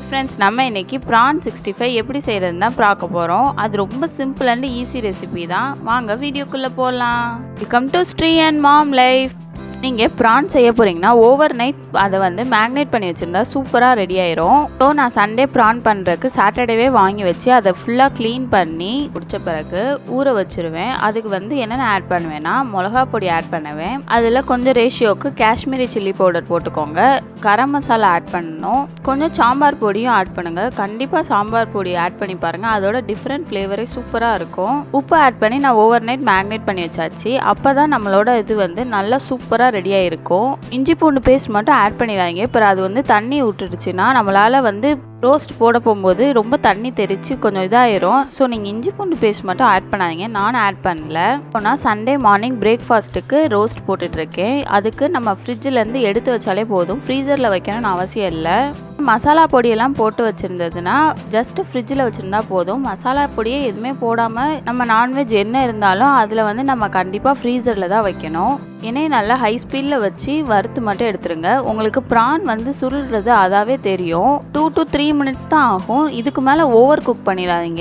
Friends நம்ம இன்னைக்கு PRAN sixty five எப்படி செய்கிறதுன்னு தான் பார்க்க போகிறோம் அது ரொம்ப சிம்பிள் அண்ட் ஈஸி ரெசிபி தான் வாங்க வீடியோக்குள்ளே போகலாம் welcome to Shri and mom life நீங்கள் ப்ரான் செய்ய போகிறீங்கன்னா ஓவர் நைட் அதை வந்து மேக்னேட் பண்ணி வச்சுருந்தா சூப்பராக ரெடி ஆயிரும் ஸோ நான் சண்டே ப்ரான் பண்ணுறதுக்கு சாட்டர்டேவே வாங்கி வச்சு அதை ஃபுல்லாக க்ளீன் பண்ணி பிடிச்ச பிறகு ஊற வச்சுருவேன் அதுக்கு வந்து என்னென்ன ஆட் பண்ணுவேன்னா மிளகா பொடி ஆட் பண்ணுவேன் அதில் கொஞ்சம் ரேஷியோக்கு காஷ்மீரி சில்லி பவுடர் போட்டுக்கோங்க கரம் மசாலா ஆட் பண்ணணும் கொஞ்சம் சாம்பார் பொடியும் ஆட் பண்ணுங்கள் கண்டிப்பாக சாம்பார் பொடி ஆட் பண்ணி பாருங்கள் அதோட டிஃப்ரெண்ட் ஃப்ளேவரே சூப்பராக இருக்கும் உப்பு ஆட் பண்ணி நான் ஓவர் நைட் மேக்னேட் பண்ணி வச்சாச்சு அப்போ தான் நம்மளோட இது வந்து நல்லா சூப்பராக ரெடியாக இருக்கும் இஞ்சி பூண்டு பேஸ்ட் மட்டும் ஆட் பண்ணிடாதீங்க இப்போ அது வந்து தண்ணி விட்டுடுச்சுன்னா நம்மளால் வந்து ரோஸ்ட் போட போகும்போது ரொம்ப தண்ணி தெரிச்சு கொஞ்சம் இதாயிரும் ஸோ நீங்கள் இஞ்சி பூண்டு பேஸ்ட் மட்டும் ஆட் பண்ணாதீங்க நானும் ஆட் பண்ணல இப்போ நான் சண்டே மார்னிங் பிரேக்ஃபாஸ்ட்டுக்கு ரோஸ்ட் போட்டுட்ருக்கேன் அதுக்கு நம்ம ஃப்ரிட்ஜிலேருந்து எடுத்து வச்சாலே போதும் ஃப்ரீசரில் வைக்கணும்னு அவசியம் இல்லை மசாலா பொடியெல்லாம் போட்டு வச்சுருந்ததுன்னா ஜஸ்ட்டு ஃப்ரிட்ஜில் வச்சுருந்தா போதும் மசாலா பொடியே எதுவுமே போடாமல் நம்ம நான்வெஜ் என்ன இருந்தாலும் அதில் வந்து நம்ம கண்டிப்பாக ஃப்ரீசரில் தான் வைக்கணும் எண்ணெயை நல்லா ஹை ஸ்பீடில் வச்சு வறுத்து மட்டும் எடுத்துருங்க உங்களுக்கு ப்ரான் வந்து சுருள்றது அதாவே தெரியும் டூ டு த்ரீ மினிட்ஸ் தான் ஆகும் இதுக்கு மேலே ஓவர் குக் பண்ணிடாதீங்க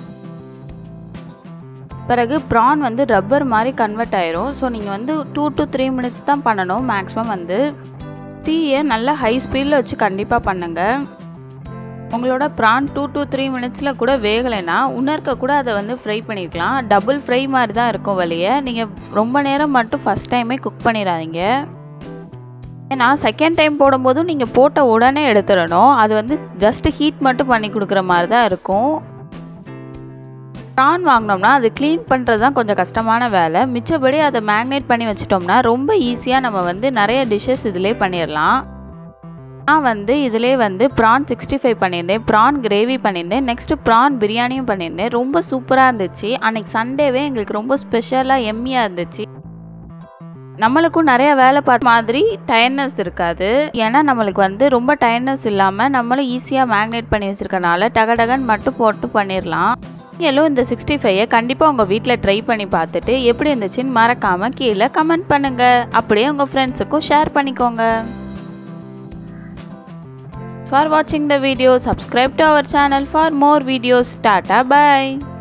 பிறகு ப்ரான் வந்து ரப்பர் மாதிரி கன்வெர்ட் ஆயிரும் ஸோ நீங்கள் வந்து டூ டு த்ரீ மினிட்ஸ் தான் பண்ணணும் மேக்ஸிமம் வந்து தீயை நல்லா ஹை ஸ்பீடில் வச்சு கண்டிப்பாக பண்ணுங்கள் உங்களோட ப்ரான் டூ டு த்ரீ மினிட்ஸில் கூட வேகலைன்னா உணர்க்க கூட அதை வந்து ஃப்ரை பண்ணியிருக்கலாம் டபுள் ஃப்ரை மாதிரி தான் இருக்கும் வழியே நீங்கள் ரொம்ப நேரம் மட்டும் ஃபஸ்ட் டைமே குக் பண்ணிடாதீங்க ஏன்னா செகண்ட் டைம் போடும்போதும் நீங்கள் போட்ட உடனே எடுத்துடணும் அது வந்து ஜஸ்ட் ஹீட் மட்டும் பண்ணி கொடுக்குற மாதிரி தான் இருக்கும் ப்ரான் வாங்கினோம்னா அது க்ளீன் பண்ணுறது தான் கொஞ்சம் கஷ்டமான வேலை மிச்சபடி அதை மேக்னேட் பண்ணி வச்சிட்டோம்னா ரொம்ப ஈஸியாக நம்ம வந்து நிறைய டிஷ்ஷஸ் இதிலே பண்ணிடலாம் நான் வந்து இதிலே வந்து ப்ரான் சிக்ஸ்டி ஃபைவ் பண்ணியிருந்தேன் ப்ரான் கிரேவி பண்ணியிருந்தேன் நெக்ஸ்ட்டு ப்ரான் பிரியாணியும் பண்ணியிருந்தேன் ரொம்ப சூப்பராக இருந்துச்சு அன்றைக்கி சண்டேவே எங்களுக்கு ரொம்ப ஸ்பெஷலாக எம்மியாக இருந்துச்சு நம்மளுக்கும் நிறைய வேலை பார்த்த மாதிரி டயர்னஸ் இருக்காது ஏன்னா நம்மளுக்கு வந்து ரொம்ப டயர்னஸ் இல்லாமல் நம்மளும் ஈஸியாக மேக்னேட் பண்ணி வச்சுருக்கனால டகடகன் மட்டும் போட்டு பண்ணிடலாம் நீங்களும் இந்த சிக்ஸ்டி ஃபைவை கண்டிப்பாக உங்கள் வீட்டில் ட்ரை பண்ணி பார்த்துட்டு எப்படி இருந்துச்சுன்னு மறக்காமல் கீழே கமெண்ட் பண்ணுங்கள் அப்படியே உங்கள் ஃப்ரெண்ட்ஸுக்கும் ஷேர் பண்ணிக்கோங்க For watching the video, subscribe to our channel for more videos. Tata bye.